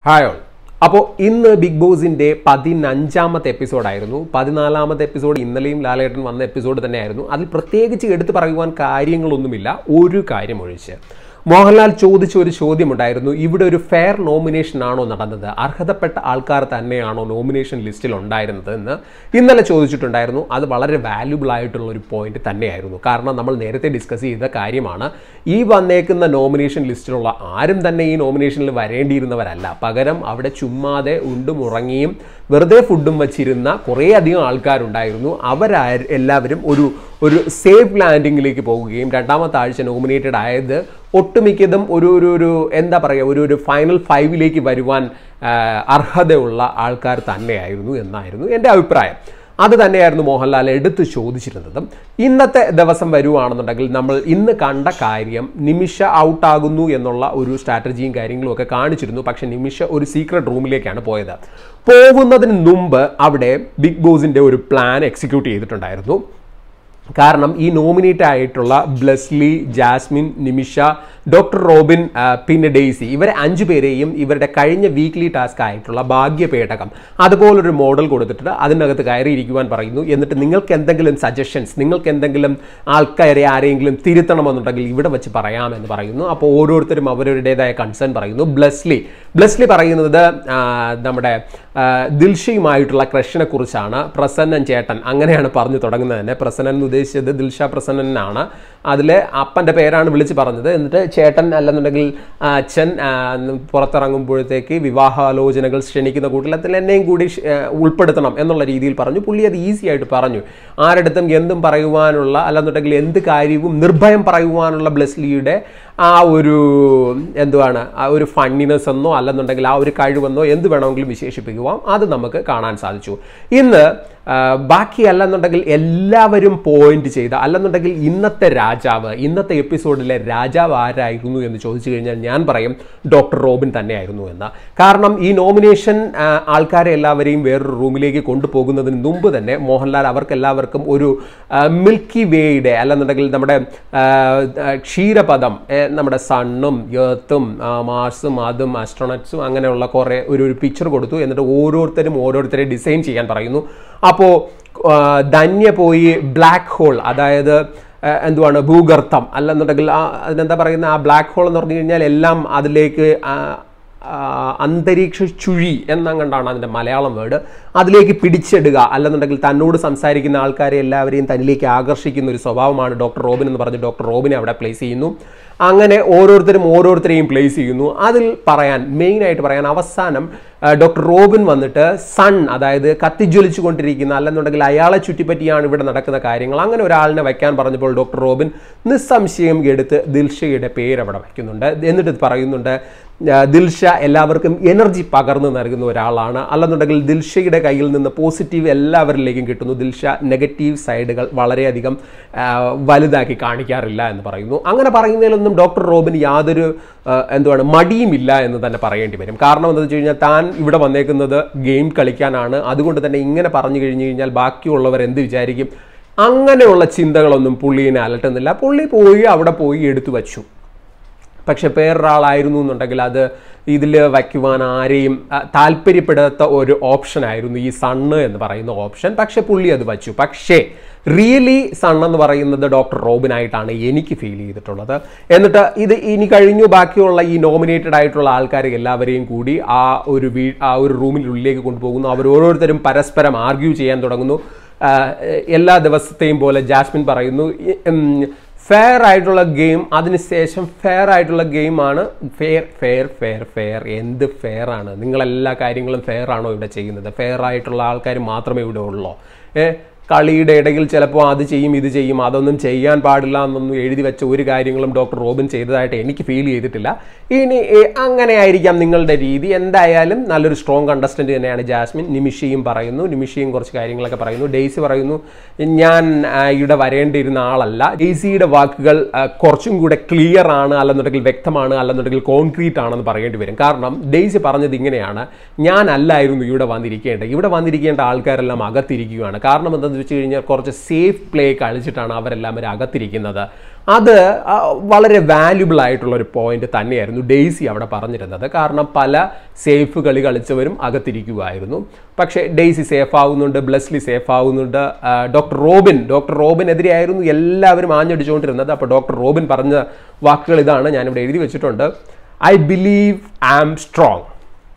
hi all അപ്പോൾ ഇന്ന് big ബോസിൻ്റെ പതിനഞ്ചാമത്തെ എപ്പിസോഡായിരുന്നു പതിനാലാമത്തെ എപ്പിസോഡ് ഇന്നലെയും ലാലേട്ടൻ വന്ന എപ്പിസോഡ് തന്നെയായിരുന്നു അതിൽ പ്രത്യേകിച്ച് എടുത്തു പറയുവാൻ കാര്യങ്ങളൊന്നുമില്ല ഒരു കാര്യം ഒഴിച്ച് മോഹൻലാൽ ചോദിച്ച ഒരു ചോദ്യമുണ്ടായിരുന്നു ഇവിടെ ഒരു ഫെയർ നോമിനേഷൻ ആണോ നടന്നത് അർഹതപ്പെട്ട ആൾക്കാർ തന്നെയാണോ നോമിനേഷൻ ലിസ്റ്റിൽ ഉണ്ടായിരുന്നത് എന്ന് ഇന്നലെ ചോദിച്ചിട്ടുണ്ടായിരുന്നു അത് വളരെ വാല്യുബിൾ ആയിട്ടുള്ള ഒരു പോയിന്റ് തന്നെയായിരുന്നു കാരണം നമ്മൾ നേരത്തെ ഡിസ്കസ് ചെയ്ത കാര്യമാണ് ഈ വന്നേക്കുന്ന നോമിനേഷൻ ലിസ്റ്റിലുള്ള ആരും തന്നെ ഈ നോമിനേഷനിൽ വരേണ്ടിയിരുന്നവരല്ല പകരം അവിടെ ചുമ്മാതെ ഉണ്ടും ഉറങ്ങിയും വെറുതെ ഫുഡും വച്ചിരുന്ന കുറേ അധികം ആൾക്കാരുണ്ടായിരുന്നു അവരാ എല്ലാവരും ഒരു ഒരു സേഫ് ലാൻഡിങ്ങിലേക്ക് പോകുകയും രണ്ടാമത്തെ ആഴ്ച നോമിനേറ്റഡ് ആയത് ഒട്ടുമിക്കതും ഒരു ഒരു ഒരു എന്താ പറയുക ഒരു ഒരു ഫൈനൽ ഫൈവിലേക്ക് വരുവാൻ ആ, അർഹതയുള്ള ആൾക്കാർ തന്നെയായിരുന്നു എന്നായിരുന്നു എൻ്റെ അഭിപ്രായം അത് തന്നെയായിരുന്നു മോഹൻലാൽ എടുത്ത് ചോദിച്ചിരുന്നത് ഇന്നത്തെ ദിവസം വരുവാണെന്നുണ്ടെങ്കിൽ നമ്മൾ ഇന്ന് കണ്ട കാര്യം നിമിഷ ഔട്ടാകുന്നു എന്നുള്ള ഒരു സ്ട്രാറ്റജിയും കാര്യങ്ങളും ഒക്കെ കാണിച്ചിരുന്നു പക്ഷേ നിമിഷ ഒരു സീക്രട്ട് റൂമിലേക്കാണ് പോയത് പോകുന്നതിന് മുമ്പ് അവിടെ ബിഗ് ബോസിൻ്റെ ഒരു പ്ലാൻ എക്സിക്യൂട്ട് ചെയ്തിട്ടുണ്ടായിരുന്നു കാരണം ഈ നോമിനേറ്റ് ആയിട്ടുള്ള Blesslee Jasmine Nimisha doctor Robin ആ, പിന്നെ ഡെയ്സി ഇവരെ അഞ്ചു പേരെയും ഇവരുടെ കഴിഞ്ഞ വീക്ക്ലി ടാസ്ക് ആയിട്ടുള്ള ഭാഗ്യപേടകം അതുപോലൊരു മോഡൽ കൊടുത്തിട്ട് അതിനകത്ത് കയറിയിരിക്കുവാൻ പറയുന്നു എന്നിട്ട് നിങ്ങൾക്ക് എന്തെങ്കിലും സജഷൻസ് നിങ്ങൾക്ക് എന്തെങ്കിലും ആൾക്കാരെ ആരെങ്കിലും തിരുത്തണമെന്നുണ്ടെങ്കിൽ ഇവിടെ വെച്ച് പറയാമെന്ന് പറയുന്നു അപ്പോൾ ഓരോരുത്തരും അവരവരുടേതായ കൺസേൺ പറയുന്നു ബ്ലസ്ലി ബ്ലസ്ലി പറയുന്നത് ആ, നമ്മുടെ ആ, ദിൽഷയുമായിട്ടുള്ള ക്രഷിനെ കുറിച്ചാണ് പ്രസന്നൻ ചേട്ടൻ അങ്ങനെയാണ് പറഞ്ഞു തുടങ്ങുന്നത് തന്നെ പ്രസന്നൻ എന്ന് ഉദ്ദേശിച്ചത് ദിൽഷ പ്രസന്നനാണ് അതിൽ അപ്പൻ്റെ പേരാണ് വിളിച്ച് പറഞ്ഞത് എന്നിട്ട് ചേട്ടൻ അല്ലെന്നുണ്ടെങ്കിൽ ആ, അച്ഛൻ ആ, പുറത്തിറങ്ങുമ്പോഴത്തേക്ക് വിവാഹാലോചനകൾ ക്ഷണിക്കുന്ന കൂട്ടത്തിൽ എന്നെയും കൂടി ക്ഷ- ആ, ഉൾപ്പെടുത്തണം എന്നുള്ള രീതിയിൽ പറഞ്ഞു പുള്ളി അത് ഈസി ആയിട്ട് പറഞ്ഞു ആരടുത്തും എന്തും പറയുവാനുള്ള അല്ലെന്നുണ്ടെങ്കിൽ എന്ത് കാര്യവും നിർഭയം പറയുവാനുള്ള ബ്ലെസ്ലിയുടെ ആ ഒരു എന്തുവാണ് ആ ഒരു ഫണ്ണിനെസ് എന്നോ അല്ലെന്നുണ്ടെങ്കിൽ ആ ഒരു കഴിവെന്നോ എന്ത് വേണമെങ്കിലും വിശേഷിപ്പിക്കുവാം അത് നമുക്ക് കാണാൻ സാധിച്ചു ഇന്ന് ആ, ബാക്കി അല്ലെന്നുണ്ടെങ്കിൽ എല്ലാവരും പോയിന്റ് ചെയ്ത അല്ലെന്നുണ്ടെങ്കിൽ ഇന്നത്തെ രാജാവ് ഇന്നത്തെ എപ്പിസോഡിലെ രാജാവ് ആരായിരുന്നു എന്ന് ചോദിച്ചു കഴിഞ്ഞാൽ ഞാൻ പറയും ഡോക്ടർ റോബിൻ തന്നെയായിരുന്നു എന്ന് കാരണം ഈ നോമിനേഷൻ ആ, ആൾക്കാരെ എല്ലാവരെയും വേറൊരു റൂമിലേക്ക് കൊണ്ടുപോകുന്നതിന് മുമ്പ് തന്നെ മോഹൻലാൽ അവർക്ക് എല്ലാവർക്കും ഒരു ആ, മിൽക്കി വേയുടെ അല്ലെന്നുണ്ടെങ്കിൽ നമ്മുടെ ആ, ആ, ക്ഷീരപദം ഏ, നമ്മുടെ സണ്ണും എർത്തും ആ, മാർസും അതും ആസ്ട്രോണറ്റ്സും അങ്ങനെയുള്ള കുറേ ഒരു ഒരു പിക്ചർ കൊടുത്തു എന്നിട്ട് ഓരോരുത്തരും ഓരോരുത്തരെ ഡിസൈൻ ചെയ്യാൻ പറയുന്നു അപ്പോൾ ധന്യ പോയി ബ്ലാക്ക് ഹോൾ അതായത് ആ, എന്തുവാണ് ഭൂഗർത്തം അല്ലെന്നുണ്ടെങ്കിൽ ആ അതിനെന്താ പറയുന്ന ആ ബ്ലാക്ക് ഹോൾ എന്ന് പറഞ്ഞു കഴിഞ്ഞാൽ എല്ലാം അതിലേക്ക് ആ, ആ, അന്തരീക്ഷ ചുഴി എന്നങ്ങണ്ടാണ് അതിൻ്റെ മലയാളം വേർഡ് അതിലേക്ക് പിടിച്ചെടുക അല്ലെന്നുണ്ടെങ്കിൽ തന്നോട് സംസാരിക്കുന്ന ആൾക്കാരെ എല്ലാവരെയും തന്നിലേക്ക് ആകർഷിക്കുന്ന ഒരു സ്വഭാവമാണ് ഡോക്ടർ റോബിൻ എന്ന് പറഞ്ഞ് ഡോക്ടർ റോബിനെ അവിടെ പ്ലേസ് ചെയ്യുന്നു അങ്ങനെ ഓരോരുത്തരും ഓരോരുത്തരെയും പ്ലേസ് ചെയ്യുന്നു അതിൽ പറയാൻ മെയിനായിട്ട് പറയാൻ അവസാനം ആ, ഡോക്ടർ റോബിൻ വന്നിട്ട് സൺ അതായത് കത്തിജ്വലിച്ചു കൊണ്ടിരിക്കുന്ന അല്ലെന്നുണ്ടെങ്കിൽ അയാളെ ചുറ്റിപ്പറ്റിയാണ് ഇവിടെ നടക്കുന്ന കാര്യങ്ങൾ അങ്ങനെ ഒരാളിനെ വയ്ക്കാൻ പറഞ്ഞപ്പോൾ ഡോക്ടർ റോബിൻ നിസ്സംശയം എടുത്ത് ദിൽഷയുടെ പേര് അവിടെ വയ്ക്കുന്നുണ്ട് എന്നിട്ട് പറയുന്നുണ്ട് ആ, ദിൽഷ എല്ലാവർക്കും എനർജി പകർന്നു നൽകുന്ന ഒരാളാണ് അല്ലെന്നുണ്ടെങ്കിൽ ദിൽഷയുടെ കയ്യിൽ നിന്ന് പോസിറ്റീവ് എല്ലാവരിലേക്കും കിട്ടുന്നു ദിൽഷ നെഗറ്റീവ് സൈഡുകൾ വളരെയധികം ആ, വലുതാക്കി കാണിക്കാറില്ല എന്ന് പറയുന്നു അങ്ങനെ പറയുന്നതിലൊന്നും ഡോക്ടർ റോബിൻ യാതൊരു ആ, എന്തുവാണ് മടിയുമില്ല എന്ന് തന്നെ പറയേണ്ടി വരും കാരണം എന്താണെന്ന് വെച്ച് കഴിഞ്ഞാൽ താൻ ഇവിടെ വന്നേക്കുന്നത് ഗെയിം കളിക്കാനാണ് അതുകൊണ്ട് തന്നെ ഇങ്ങനെ പറഞ്ഞു കഴിഞ്ഞു കഴിഞ്ഞാൽ ബാക്കിയുള്ളവർ എന്ത് വിചാരിക്കും അങ്ങനെയുള്ള ചിന്തകളൊന്നും പുള്ളീനെ അലട്ടുന്നില്ല പുള്ളി പോയി അവിടെ പോയി എടുത്തു വച്ചു പക്ഷെ വേറൊരാളായിരുന്നു എന്നുണ്ടെങ്കിൽ അത് ഇതിൽ വയ്ക്കുവാൻ ആരെയും ആ, താല്പര്യപ്പെടാത്ത ഒരു ഓപ്ഷൻ ആയിരുന്നു ഈ സണ്ണ് എന്ന് പറയുന്ന ഓപ്ഷൻ പക്ഷെ പുള്ളി അത് വച്ചു പക്ഷേ റിയലി സൺ എന്ന് പറയുന്നത് ഡോക്ടർ റോബിനായിട്ടാണ് എനിക്ക് ഫീൽ ചെയ്തിട്ടുള്ളത് എന്നിട്ട് ഇത് ഇനി കഴിഞ്ഞു ബാക്കിയുള്ള ഈ നോമിനേറ്റഡ് ആയിട്ടുള്ള ആൾക്കാരെ എല്ലാവരെയും കൂടി ആ ഒരു വീ ആ ഒരു റൂമിനുള്ളിലേക്ക് കൊണ്ടുപോകുന്നു അവർ ഓരോരുത്തരും പരസ്പരം ആർഗ്യൂ ചെയ്യാൻ തുടങ്ങുന്നു ആ, എല്ലാ ദിവസത്തെയും പോലെ ജാസ്മിൻ പറയുന്നു ഈ, ഉം, ഫെയർ ആയിട്ടുള്ള ഗെയിം അതിനുശേഷം ഫെയർ ആയിട്ടുള്ള ഗെയിമാണ് ഫെയർ ഫെയർ ഫെയർ ഫെയർ എന്ത് ഫെയർ ആണ് നിങ്ങളെല്ലാ കാര്യങ്ങളും ഫെയർ ആണോ ഇവിടെ ചെയ്യുന്നത് ഫെയർ ആയിട്ടുള്ള ആൾക്കാർ മാത്രമേ ഇവിടെ ഉള്ളൂ ഏ കളിയുടെ ഇടയിൽ ചിലപ്പോൾ അത് ചെയ്യും ഇത് ചെയ്യും അതൊന്നും ചെയ്യാൻ പാടില്ല എന്നൊന്നും എഴുതി വെച്ച ഒരു കാര്യങ്ങളും ഡോക്ടർ റോബിൻ ചെയ്തതായിട്ട് എനിക്ക് ഫീൽ ചെയ്തിട്ടില്ല ഇനി ഏ, അങ്ങനെ ആയിരിക്കാം നിങ്ങളുടെ രീതി എന്തായാലും നല്ലൊരു സ്ട്രോങ് കണ്ടസ്റ്റന്റ് തന്നെയാണ് ജാസ്മിൻ നിമിഷയും പറയുന്നു നിമിഷയും കുറച്ച് കാര്യങ്ങളൊക്കെ പറയുന്നു ഡെയ്സി പറയുന്നു ഞാൻ ആ, ഇവിടെ വരേണ്ടിയിരുന്ന ആളല്ല ഡെയ്സിയുടെ വാക്കുകൾ ആ, കുറച്ചും കൂടെ ക്ലിയർ ആണ് അല്ലെന്നുണ്ടെങ്കിൽ വ്യക്തമാണ് അല്ലെന്നുണ്ടെങ്കിൽ കോൺക്രീറ്റ് ആണെന്ന് പറയേണ്ടി വരും കാരണം ഡെയ്സി പറഞ്ഞത് ഇങ്ങനെയാണ് ഞാനല്ലായിരുന്നു ഇവിടെ വന്നിരിക്കേണ്ടത് ഇവിടെ വന്നിരിക്കേണ്ട ആൾക്കാരെല്ലാം അകത്തിരിക്കുകയാണ് കാരണം എന്താണെന്ന് വെച്ച് കഴിഞ്ഞാൽ കുറച്ച് സേഫ് പ്ലേ കളിച്ചിട്ടാണ് അവരെല്ലാം ഒരു അകത്തിരിക്കുന്നത് അത് ആ, വളരെ വാല്യുബിൾ ആയിട്ടുള്ള ഒരു പോയിന്റ് തന്നെയായിരുന്നു ഡെയ്സി അവിടെ പറഞ്ഞിരുന്നത് കാരണം പല സേഫ് കളി കളിച്ചവരും അകത്തിരിക്കുമായിരുന്നു പക്ഷേ ഡെയ്സി സേഫ് ആവുന്നുണ്ട് ബ്ലസ്ലി സേഫ് ആവുന്നുണ്ട് ആ, ഡോക്ടർ റോബിൻ ഡോക്ടർ റോബിനെതിരെയായിരുന്നു എല്ലാവരും ആഞ്ഞടിച്ചുകൊണ്ടിരുന്നത് അപ്പോൾ ഡോക്ടർ റോബിൻ പറഞ്ഞ വാക്കുകൾ ഇതാണ് ഞാനിവിടെ എഴുതി വെച്ചിട്ടുണ്ട് I believe I am strong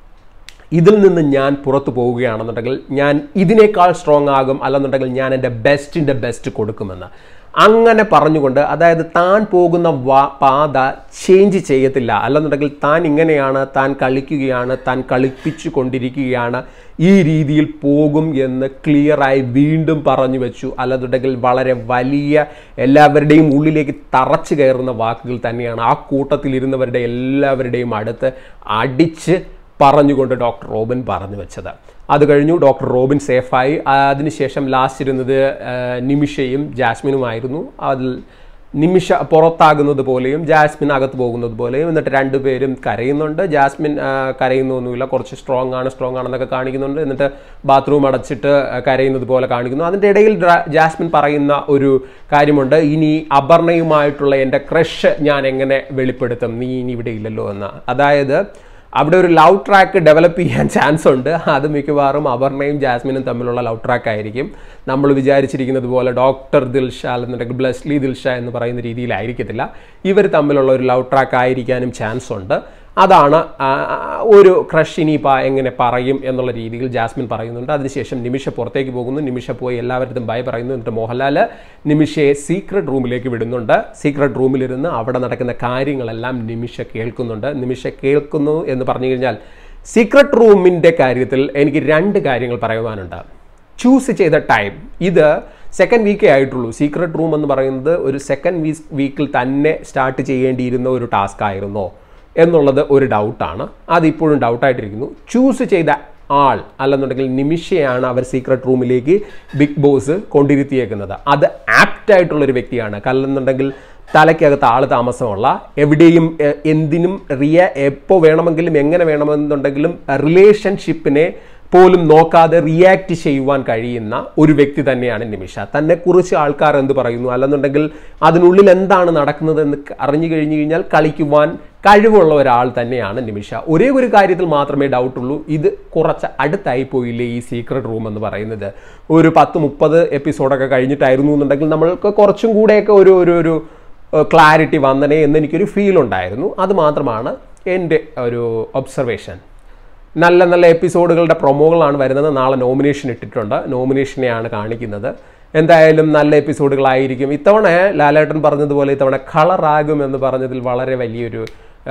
ഇതിൽ നിന്ന് ഞാൻ പുറത്തു പോവുകയാണെന്നുണ്ടെങ്കിൽ ഞാൻ ഇതിനേക്കാൾ സ്ട്രോങ് ആകും അല്ലെന്നുണ്ടെങ്കിൽ ഞാൻ എൻ്റെ ബെസ്റ്റിൻ്റെ ബെസ്റ്റ് കൊടുക്കുമെന്ന് അങ്ങനെ പറഞ്ഞുകൊണ്ട് അതായത് താൻ പോകുന്ന വാ- പാത ചേഞ്ച് ചെയ്യത്തില്ല അല്ലെന്നുണ്ടെങ്കിൽ താൻ ഇങ്ങനെയാണ് താൻ കളിക്കുകയാണ് താൻ കളിപ്പിച്ചു കൊണ്ടിരിക്കുകയാണ് ഈ രീതിയിൽ പോകും എന്ന് ക്ലിയറായി വീണ്ടും പറഞ്ഞു വെച്ചു അല്ലെന്നുണ്ടെങ്കിൽ വളരെ വലിയ എല്ലാവരുടെയും ഉള്ളിലേക്ക് തറച്ചു കയറുന്ന വാക്കുകൾ തന്നെയാണ് ആ കൂട്ടത്തിൽ ഇരുന്നവരുടെ എല്ലാവരുടെയും അടുത്ത് അടിച്ച് പറഞ്ഞുകൊണ്ട് ഡോക്ടർ റോബിൻ പറഞ്ഞു വെച്ചത് അത് കഴിഞ്ഞു ഡോക്ടർ റോബിൻ സേഫായി അതിനുശേഷം ലാസ്റ്റ് ഇരുന്നത് ആ, നിമിഷയും ജാസ്മിനുമായിരുന്നു അതിൽ നിമിഷ പുറത്താകുന്നത് പോലെയും ജാസ്മിൻ അകത്ത് പോകുന്നത് പോലെയും എന്നിട്ട് രണ്ടുപേരും കരയുന്നുണ്ട് ജാസ്മിൻ ആ, കരയുന്നൊന്നുമില്ല കുറച്ച് സ്ട്രോങ് ആണ് സ്ട്രോങ് ആണെന്നൊക്കെ കാണിക്കുന്നുണ്ട് എന്നിട്ട് ബാത്റൂം അടച്ചിട്ട് കരയുന്നത് പോലെ കാണിക്കുന്നു അതിൻ്റെ ഇടയിൽ ഡ്ര- ജാസ്മിൻ പറയുന്ന ഒരു കാര്യമുണ്ട് ഇനി അപർണയുമായിട്ടുള്ള എൻ്റെ ക്രഷ് ഞാൻ എങ്ങനെ വെളിപ്പെടുത്തും നീ ഇനി ഇവിടെ ഇല്ലല്ലോ എന്ന് അതായത് അവിടെ ഒരു ലവ് ട്രാക്ക് ഡെവലപ്പ് ചെയ്യാൻ ചാൻസ് ഉണ്ട് അത് മിക്കവാറും അപർണയും ജാസ്മിനും തമ്മിലുള്ള ലവ് ട്രാക്ക് ആയിരിക്കും നമ്മൾ വിചാരിച്ചിരിക്കുന്നത് പോലെ ഡോക്ടർ ദിൽഷ എന്നുണ്ടെങ്കിൽ ബ്ലസ്ലി ദിൽഷ എന്ന് പറയുന്ന രീതിയിലായിരിക്കത്തില്ല ഇവർ തമ്മിലുള്ള ഒരു ലവ് ട്രാക്ക് ആയിരിക്കാനും ചാൻസ് ഉണ്ട് അതാണ് ആ, ഒരു ക്രഷ് ഇനിയിപ്പോൾ എങ്ങനെ പറയും എന്നുള്ള രീതിയിൽ ജാസ്മിൻ പറയുന്നുണ്ട് അതിനുശേഷം നിമിഷ പുറത്തേക്ക് പോകുന്നു നിമിഷ പോയി എല്ലാവരും ബൈ പറയുന്നു എന്നിട്ട് മോഹൻലാൽ നിമിഷയെ സീക്രട്ട് റൂമിലേക്ക് വിടുന്നുണ്ട് സീക്രട്ട് റൂമിലിരുന്ന് അവിടെ നടക്കുന്ന കാര്യങ്ങളെല്ലാം നിമിഷ കേൾക്കുന്നുണ്ട് നിമിഷ കേൾക്കുന്നു എന്ന് പറഞ്ഞു കഴിഞ്ഞാൽ സീക്രട്ട് റൂമിൻ്റെ കാര്യത്തിൽ എനിക്ക് രണ്ട് കാര്യങ്ങൾ പറയുവാനുണ്ട് ചൂസ് ചെയ്ത ടൈം ഇത് സെക്കൻഡ് വീക്കേ ആയിട്ടുള്ളൂ സീക്രട്ട് റൂം എന്ന് പറയുന്നത് ഒരു സെക്കൻഡ് വീക്ക് വീക്കിൽ തന്നെ സ്റ്റാർട്ട് ചെയ്യേണ്ടിയിരുന്ന ഒരു ടാസ്ക് ആയിരുന്നോ എന്നുള്ളത് ഒരു ഡൗട്ടാണ് അതിപ്പോഴും ഡൗട്ടായിട്ടിരിക്കുന്നു ചൂസ് ചെയ്ത ആൾ അല്ലെന്നുണ്ടെങ്കിൽ നിമിഷയാണ് അവർ സീക്രട്ട് റൂമിലേക്ക് ബിഗ് ബോസ് കൊണ്ടിരുത്തിയേക്കുന്നത് അത് ആപ്റ്റ് ആയിട്ടുള്ളൊരു വ്യക്തിയാണ് കല്ലെന്നുണ്ടെങ്കിൽ തലയ്ക്കകത്ത് ആൾ താമസമുള്ള എവിടെയും എ, എന്തിനും റിയ എപ്പോൾ വേണമെങ്കിലും എങ്ങനെ വേണമെന്നുണ്ടെങ്കിലും റിലേഷൻഷിപ്പിനെ പോലും നോക്കാതെ റിയാക്ട് ചെയ്യുവാൻ കഴിയുന്ന ഒരു വ്യക്തി തന്നെയാണ് നിമിഷ തന്നെ കുറിച്ച് ആൾക്കാർ എന്ത് പറയുന്നു അല്ലെന്നുണ്ടെങ്കിൽ അതിനുള്ളിൽ എന്താണ് നടക്കുന്നത് എന്ന് അറിഞ്ഞു കഴിഞ്ഞു കഴിഞ്ഞാൽ കളിക്കുവാൻ കഴിവുള്ള ഒരാൾ തന്നെയാണ് നിമിഷ ഒരേ ഒരു കാര്യത്തിൽ മാത്രമേ ഡൗട്ടുള്ളൂ ഇത് കുറച്ച് അടുത്തായി പോയില്ലേ ഈ സീക്രട്ട് റൂം എന്ന് പറയുന്നത് ഒരു പത്ത് മുപ്പത് എപ്പിസോഡൊക്കെ കഴിഞ്ഞിട്ടായിരുന്നു എന്നുണ്ടെങ്കിൽ നമ്മൾക്ക് കുറച്ചും കൂടെയൊക്കെ ഒരു ഒരു ഒരു ക്ലാരിറ്റി വന്നനെ എന്ന് എനിക്കൊരു ഫീൽ ഉണ്ടായിരുന്നു അത് മാത്രമാണ് എൻ്റെ ഒരു ഒബ്സർവേഷൻ നല്ല നല്ല എപ്പിസോഡുകളുടെ പ്രൊമോകളാണ് വരുന്നത് നാളെ നോമിനേഷൻ ഇട്ടിട്ടുണ്ട് നോമിനേഷനെയാണ് കാണിക്കുന്നത് എന്തായാലും നല്ല എപ്പിസോഡുകളായിരിക്കും ഇത്തവണ ലാലേട്ടൻ പറഞ്ഞതുപോലെ ഇത്തവണ കളറാകും എന്ന് പറഞ്ഞതിൽ വളരെ വലിയൊരു ആ,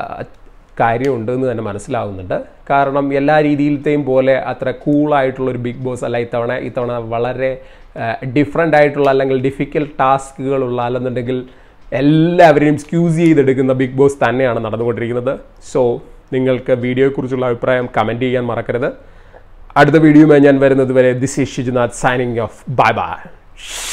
കാര്യമുണ്ട് എന്ന് തന്നെ മനസ്സിലാവുന്നുണ്ട് കാരണം എല്ലാ രീതിയിലത്തെയും പോലെ അത്ര കൂളായിട്ടുള്ള ഒരു ബിഗ് ബോസ് അല്ല ഇത്തവണ ഇത്തവണ വളരെ ഡിഫറെൻ്റ് ആയിട്ടുള്ള അല്ലെങ്കിൽ ഡിഫിക്കൽട്ട് ടാസ്കുകളുള്ള അല്ലെന്നുണ്ടെങ്കിൽ എല്ലാവരെയും സ്ക്യൂസ് ചെയ്തെടുക്കുന്ന ബിഗ് ബോസ് തന്നെയാണ് നടന്നുകൊണ്ടിരിക്കുന്നത് സോ നിങ്ങൾക്ക് വീഡിയോയെക്കുറിച്ചുള്ള അഭിപ്രായം കമൻറ്റ് ചെയ്യാൻ മറക്കരുത് അടുത്ത വീഡിയോയുമായി ഞാൻ വരുന്നത് വരെ this is Shijunath signing off bye by